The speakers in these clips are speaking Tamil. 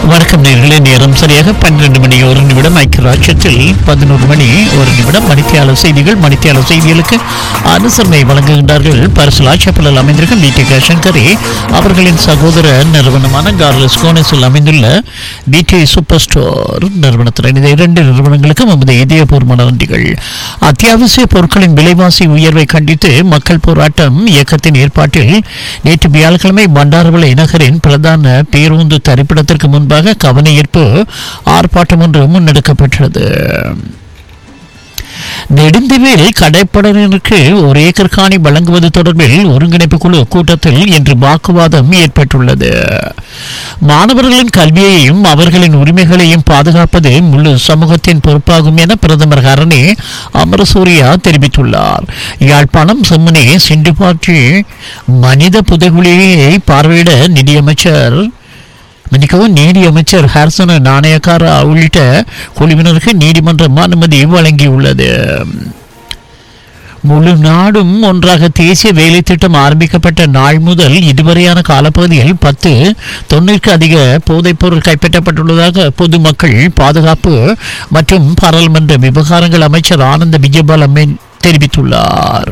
வணக்கம் நேர்களே நேரம் சரியாக பன்னிரண்டு மணி ஒரு நிமிடம் ஐக்கியராட்சத்தில் பதினோரு மணி ஒரு நிமிடம் மணித்தியாளர் செய்திகள் மணித்தியாளர் செய்திகளுக்கு அனுசரணை வழங்குகின்றார்கள் பரிசல் ஆட்சப்பலில் அமைந்திருக்கும் பிடி சங்கரி அவர்களின் சகோதர நிறுவனமான கார்லஸ் கோனஸில் அமைந்துள்ள பிடி சூப்பர் ஸ்டோர் நிறுவனத்தினர் இந்த இரண்டு நிறுவனங்களுக்கும் நமது இதயபூர்வமான நன்றிகள் அத்தியாவசிய பொருட்களின் விலைவாசி உயர்வை கண்டித்து மக்கள் போராட்டம் இயக்கத்தின் ஏற்பாட்டில் நேற்று வியாழக்கிழமை பண்டாரவளை நகரின் பிரதான பேருந்து தரிப்பிடத்திற்கு முன்பாக கவனஈர்ப்பு ஆர்ப்பாட்டம் ஒன்று முன்னெடுக்கப்பட்டது நெடுந்தீவில் கடைப்படருக்கு ஒரு ஏக்கர் காணி வழங்குவது தொடர்பில் ஒருங்கிணைப்பு குழு கூட்டத்தில் இன்று வாக்குவாதம் ஏற்பட்டுள்ளது மாணவர்களின் கல்வியையும் அவர்களின் உரிமைகளையும் பாதுகாப்பது முழு சமூகத்தின் பொறுப்பாகும் என பிரதமர் ஹரணி அமரசூரியா தெரிவித்துள்ளார் யாழ்ப்பாணம் செம்மனே சிண்டுபாட்சி மனித புதைகுழியை பார்வையிட நிதியமைச்சர் மன்னிக்கவும் நீதி அமைச்சர் ஹர்சன நாணயக்காரா உள்ளிட்ட குழுவினருக்கு நீதிமன்றம் அனுமதி வழங்கியுள்ளது முழு நாடும் ஒன்றாக தேசிய வேலை திட்டம் ஆரம்பிக்கப்பட்ட நாள் முதல் இதுவரையான காலப்பகுதியில் பத்து தொன்னிற்கு அதிக போதைப்பொருள் கைப்பற்றப்பட்டுள்ளதாக பொதுமக்கள் பாதுகாப்பு மற்றும் பாராளுமன்ற விவகாரங்கள் அமைச்சர் ஆனந்த விஜயபால் தெரிவித்துள்ளார்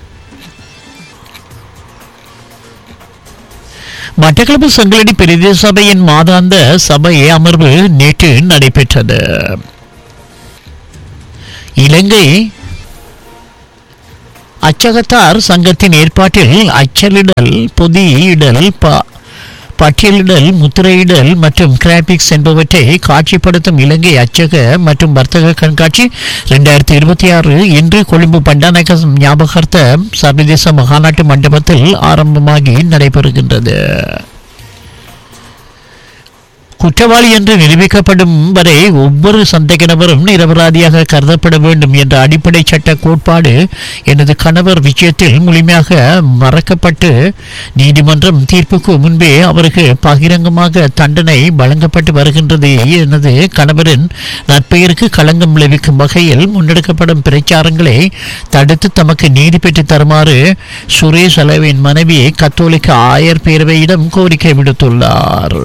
மட்டக்களப்பு செங்கலடி பிரதேச சபையின் மாதாந்த சபை அமர்வு நேற்று நடைபெற்றது இலங்கை அச்சகத்தார் சங்கத்தின் ஏற்பாட்டில் அச்சலிடல் பொதியிடல் ப பட்டியலிடல் முத்திரையிடல் மற்றும் கிராபிக்ஸ் என்பவற்றை காட்சிப்படுத்தும் இலங்கை அச்சக மற்றும் வர்த்தக கண்காட்சி ரெண்டாயிரத்தி இருபத்தி ஆறு இன்று கொழும்பு பண்டாநாயக்க ஞாபகார்த்த சர்வதேச மகாநாட்டு மண்டபத்தில் ஆரம்பமாகி நடைபெறுகின்றது குற்றவாளி என்று நிரூபிக்கப்படும் வரை ஒவ்வொரு சந்தேக நபரும் நிரபராதியாக கருதப்பட வேண்டும் என்ற அடிப்படை சட்ட கோட்பாடு எனது கணவர் விஷயத்தில் முழுமையாக மறக்கப்பட்டு நீதிமன்றம் தீர்ப்புக்கு முன்பே அவருக்கு பகிரங்கமாக தண்டனை வழங்கப்பட்டு வருகின்றது எனது கணவரின் நற்பெயருக்கு களங்கம் விளைவிக்கும் வகையில் முன்னெடுக்கப்படும் பிரச்சாரங்களை தடுத்து தமக்கு நீதி பெற்று தருமாறு சுரேஷ் அளவின் மனைவி கத்தோலிக்க ஆயர் பேரவையிடம் கோரிக்கை விடுத்துள்ளார்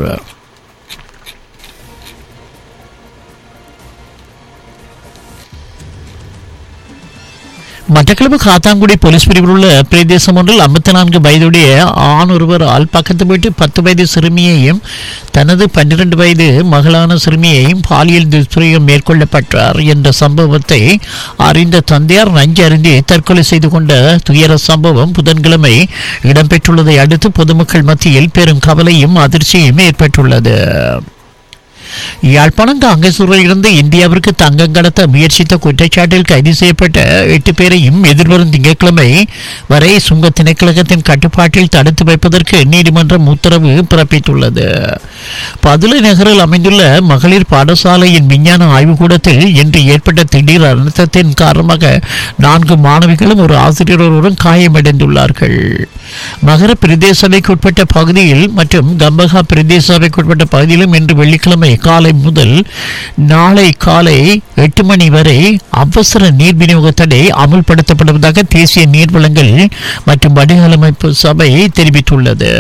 மட்டக்களப்பு காத்தாங்குடி போலீஸ் பிரிவில் உள்ள பிரதேசம் ஒன்றில் ஐம்பத்தி நான்கு வயதுடைய ஆண் ஒருவரால் பக்கத்து வீட்டு பத்து வயது சிறுமியையும் தனது பன்னிரண்டு வயது மகளான சிறுமியையும் பாலியல் துஷ்பிரயோகம் மேற்கொள்ளப்பட்டார் என்ற சம்பவத்தை அறிந்த தந்தையார் நஞ்சு அறிந்து தற்கொலை செய்து கொண்ட துயர சம்பவம் புதன்கிழமை இடம்பெற்றுள்ளதை அடுத்து பொதுமக்கள் மத்தியில் பெரும் கவலையும் அதிர்ச்சியும் ஏற்பட்டுள்ளது யாழ்ப்பாணம் காங்கேசூரில் இருந்து இந்தியாவிற்கு தங்கம் கடத்த முயற்சித்த குற்றச்சாட்டில் கைது செய்யப்பட்ட எட்டு பேரையும் எதிர்வரும் திங்கட்கிழமை வரை சுங்க திணைக்களகத்தின் கட்டுப்பாட்டில் தடுத்து வைப்பதற்கு நீதிமன்றம் உத்தரவு பிறப்பித்துள்ளது பதுளை நகரில் அமைந்துள்ள மகளிர் பாடசாலையின் விஞ்ஞான ஆய்வுக்கூடத்தில் இன்று ஏற்பட்ட திடீர் அனர்த்தத்தின் காரணமாக நான்கு மாணவிகளும் ஒரு ஆசிரியர் ஒருவரும் காயமடைந்துள்ளார்கள் மகர பிரதேச சபைக்குட்பட்ட பகுதியில் மற்றும் கம்பகா பிரதேச சபைக்குட்பட்ட பகுதியிலும் இன்று வெள்ளிக்கிழமை காலை முதல் நாளை காலை எட்டு மணி வரை அவசர நீர் விநியோக தடை அமுல்படுத்தப்படுவதாக தேசிய நீர்வளங்கள் மற்றும் வடிகாலமைப்பு சபை தெரிவித்துள்ளது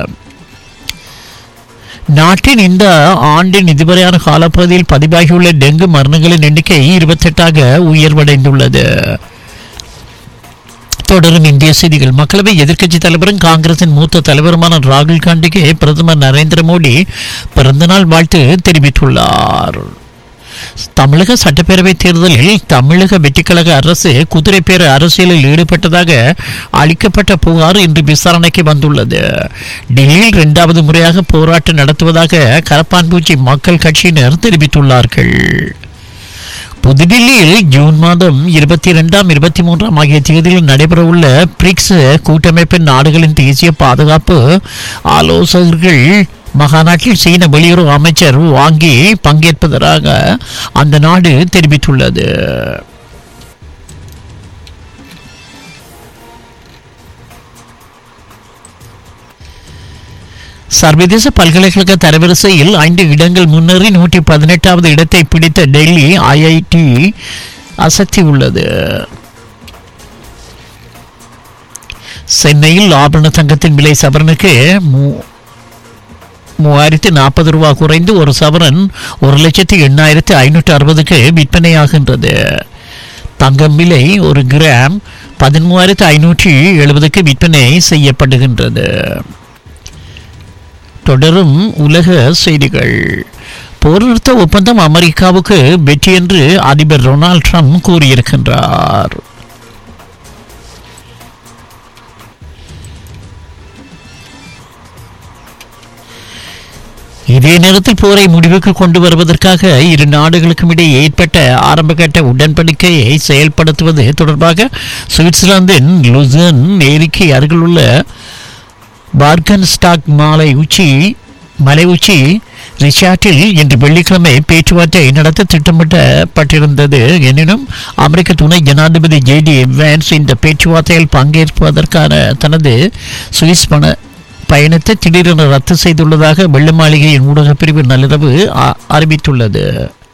நாட்டின் இந்த ஆண்டின் இதுவரையான காலப்பகுதியில் பதிவாகியுள்ள டெங்கு மரணங்களின் எண்ணிக்கை இருபத்தெட்டாக உயர்வடைந்துள்ளது தொடரும் இந்திய செய்திகள் மக்களவை எதிர்க்கட்சி தலைவரும் காங்கிரசின் மூத்த தலைவருமான ராகுல் காந்திக்கு பிரதமர் நரேந்திர மோடி பிறந்தநாள் வாழ்த்து தெரிவித்துள்ளார் தமிழக சட்டப்பேரவை தேர்தலில் தமிழக வெற்றிக்கழக அரசு குதிரைப்பேர அரசியலில் ஈடுபட்டதாக அளிக்கப்பட்ட புகார் இன்று விசாரணைக்கு வந்துள்ளது டெல்லியில் இரண்டாவது முறையாக போராட்டம் நடத்துவதாக கரப்பான்பூச்சி மக்கள் கட்சியினர் தெரிவித்துள்ளார்கள் புதுடில்லியில் ஜூன் மாதம் இருபத்தி இரண்டாம் இருபத்தி மூன்றாம் ஆகிய தேதியில் நடைபெறவுள்ள பிரிக்ஸ் கூட்டமைப்பின் நாடுகளின் தேசிய பாதுகாப்பு ஆலோசகர்கள் மகாநாட்டில் சீன வெளியுறவு அமைச்சர் வாங்கி பங்கேற்பதாக அந்த நாடு தெரிவித்துள்ளது சர்வதேச பல்கலைக்கழக தரவரிசையில் ஐந்து இடங்கள் முன்னேறி நூற்றி பதினெட்டாவது இடத்தை பிடித்த டெல்லி ஐஐடி அசத்தி உள்ளது சென்னையில் ஆபரண தங்கத்தின் விலை சவரனுக்கு மூ- மூவாயிரத்தி நாற்பது ரூபா குறைந்து ஒரு சவரன் ஒரு லட்சத்தி எண்ணாயிரத்தி ஐநூற்றி அறுபதுக்கு விற்பனையாகின்றது தங்கம் விலை ஒரு கிராம் பதிமூவாயிரத்தி ஐநூற்றி எழுபதுக்கு விற்பனை செய்யப்படுகின்றது தொடரும் உலக செய்திகள் போர் நிறுத்த ஒப்பந்தம் அமெரிக்காவுக்கு வெற்றி என்று அதிபர் டொனால்ட் ட்ரம்ப் கூறியிருக்கின்றார் இதே நேரத்தில் போரை முடிவுக்கு கொண்டு வருவதற்காக இரு நாடுகளுக்கும் இடையே ஏற்பட்ட ஆரம்பகட்ட உடன்படிக்கையை செயல்படுத்துவது தொடர்பாக சுவிட்சர்லாந்தின் லுசன் ஏரிக்கு அருகிலுள்ள பார்கன் ஸ்டாக் மாலை உச்சி மலை உச்சி ரிச்சார்ட்டில் இன்று வெள்ளிக்கிழமை பேச்சுவார்த்தை நடத்த திட்டமிட்டப்பட்டிருந்தது எனினும் அமெரிக்க துணை ஜனாதிபதி ஜேடி வேன்ஸ் இந்த பேச்சுவார்த்தையில் பங்கேற்பதற்கான தனது சுவிஸ் பண பயணத்தை திடீரென ரத்து செய்துள்ளதாக வெள்ளை மாளிகையின் ஊடகப் பிரிவு நள்ளிரவு அ- அறிவித்துள்ளது